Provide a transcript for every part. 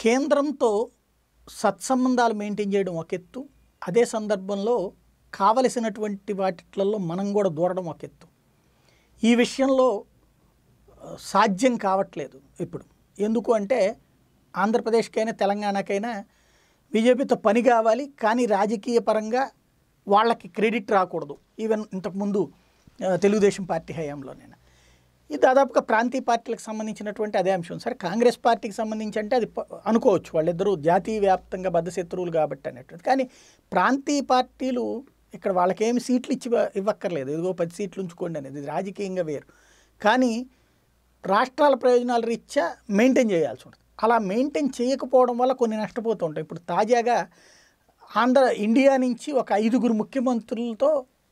కేంద్రంతో సత్సంబంధాలు మెయింటైన్ చేయడం ఒక ఎత్తు అదే సందర్భంలో కావలసినటువంటి వాటిలలో మనం కూడా దూరడం ఒక ఎత్తు ఈ విషయంలో ఆ, సాధ్యం కావట్లేదు ఇప్పుడు ఎందుకు అంటే ఆంధ్రప్రదేశ్కైనా తెలంగాణకైనా బీజేపీతో పని కావాలి కానీ రాజకీయ పరంగా వాళ్ళకి క్రెడిట్ రాకూడదు ఈవెన్ ఇంతకుముందు ఆ, తెలుగుదేశం పార్టీ హయాంలోనైనా ఇది దాదాపుగా ప్రాంతీయ పార్టీలకు సంబంధించినటువంటి అదే అంశం సరే కాంగ్రెస్ పార్టీకి సంబంధించి అంటే అది ప- అనుకోవచ్చు వాళ్ళిద్దరూ జాతీయ వ్యాప్తంగా బద్ధ శత్రువులు కాబట్టి అనేటువంటి కానీ ప్రాంతీయ పార్టీలు ఇక్కడ వాళ్ళకేమి సీట్లు ఇచ్చి ఇవ్వక్కర్లేదు ఇదిగో పది సీట్లు ఉంచుకోండి అనేది ఇది రాజకీయంగా వేరు కానీ రాష్ట్రాల ప్రయోజనాల రీత్యా మెయింటైన్ చేయాల్సి ఉంటుంది అలా మెయింటైన్ చేయకపోవడం వల్ల కొన్ని నష్టపోతూ ఉంటాయి ఇప్పుడు తాజాగా ఆంధ్ర ఇండియా నుంచి ఒక ఐదుగురు ముఖ్యమంత్రులతో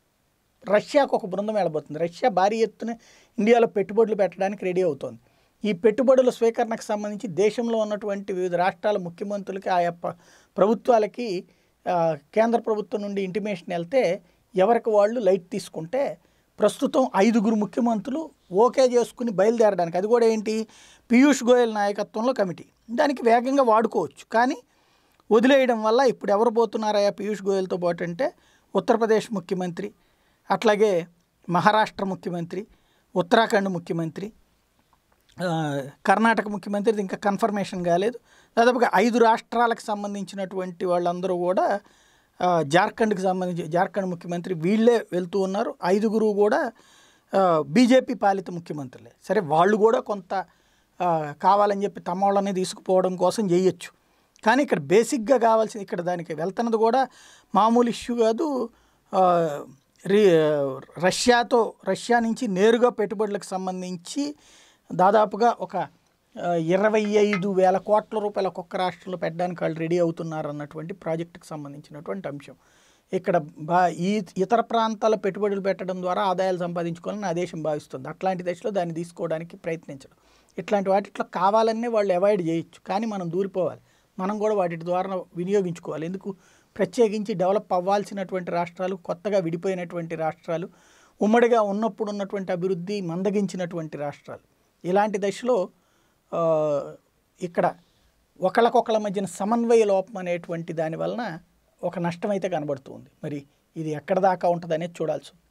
రష్యాకు ఒక బృందం వెళ్ళబోతుంది రష్యా భారీ ఎత్తున ఇండియాలో పెట్టుబడులు పెట్టడానికి రెడీ అవుతోంది ఈ పెట్టుబడుల స్వీకరణకు సంబంధించి దేశంలో ఉన్నటువంటి వివిధ రాష్ట్రాల ముఖ్యమంత్రులకి ఆయా ప- ప్రభుత్వాలకి ఆ, కేంద్ర ప్రభుత్వం నుండి ఇంటిమేషన్ వెళ్తే ఎవరికి వాళ్ళు లైట్ తీసుకుంటే ప్రస్తుతం ఐదుగురు ముఖ్యమంత్రులు ఓకే చేసుకుని బయలుదేరడానికి అది కూడా ఏంటి పీయూష్ గోయల్ నాయకత్వంలో కమిటీ దానికి వేగంగా వాడుకోవచ్చు కానీ వదిలేయడం వల్ల ఇప్పుడు ఎవరు పోతున్నారయ్యా పీయూష్ గోయల్తో పాటు అంటే ఉత్తరప్రదేశ్ ముఖ్యమంత్రి అట్లాగే మహారాష్ట్ర ముఖ్యమంత్రి ఉత్తరాఖండ్ ముఖ్యమంత్రి ఆ, కర్ణాటక ముఖ్యమంత్రి ఇంకా కన్ఫర్మేషన్ కాలేదు దాదాపుగా ఐదు రాష్ట్రాలకు సంబంధించినటువంటి వాళ్ళందరూ కూడా ఆ, జార్ఖండ్కి సంబంధించి జార్ఖండ్ ముఖ్యమంత్రి వీళ్ళే వెళ్తూ ఉన్నారు ఐదుగురు కూడా ఆ, బీజేపీ పాలిత ముఖ్యమంత్రులే సరే వాళ్ళు కూడా కొంత ఆ, కావాలని చెప్పి తమ వాళ్ళని తీసుకుపోవడం కోసం చేయొచ్చు కానీ ఇక్కడ బేసిక్గా కావాల్సింది ఇక్కడ దానికి వెళ్తున్నది కూడా మామూలు ఇష్యూ కాదు ఆ, రి రష్యాతో రష్యా నుంచి నేరుగా పెట్టుబడులకు సంబంధించి దాదాపుగా ఒక ఆ, ఇరవై ఐదు వేల కోట్ల రూపాయల ఒక్కొక్క రాష్ట్రంలో పెట్టడానికి వాళ్ళు రెడీ అవుతున్నారు అన్నటువంటి ప్రాజెక్టుకు సంబంధించినటువంటి అంశం ఇక్కడ బా ఈ ఇతర ప్రాంతాల పెట్టుబడులు పెట్టడం ద్వారా ఆదాయాలు సంపాదించుకోవాలని నా దేశం భావిస్తుంది అట్లాంటి దశలో దాన్ని తీసుకోవడానికి ప్రయత్నించడం ఇట్లాంటి వాటిట్లో కావాలనే వాళ్ళు అవాయిడ్ చేయొచ్చు కానీ మనం దూరిపోవాలి మనం కూడా వాటి ద్వారా వినియోగించుకోవాలి ఎందుకు ప్రత్యేకించి డెవలప్ అవ్వాల్సినటువంటి రాష్ట్రాలు కొత్తగా విడిపోయినటువంటి రాష్ట్రాలు ఉమ్మడిగా ఉన్నప్పుడు ఉన్నటువంటి అభివృద్ధి మందగించినటువంటి రాష్ట్రాలు ఇలాంటి దశలో ఆ, ఇక్కడ ఒకళ్ళకొకళ్ళ మధ్యన సమన్వయ లోపం అనేటువంటి దాని వలన ఒక నష్టం అయితే కనబడుతుంది మరి ఇది ఎక్కడ దాకా ఉంటుంది అనేది చూడాల్సి ఉంది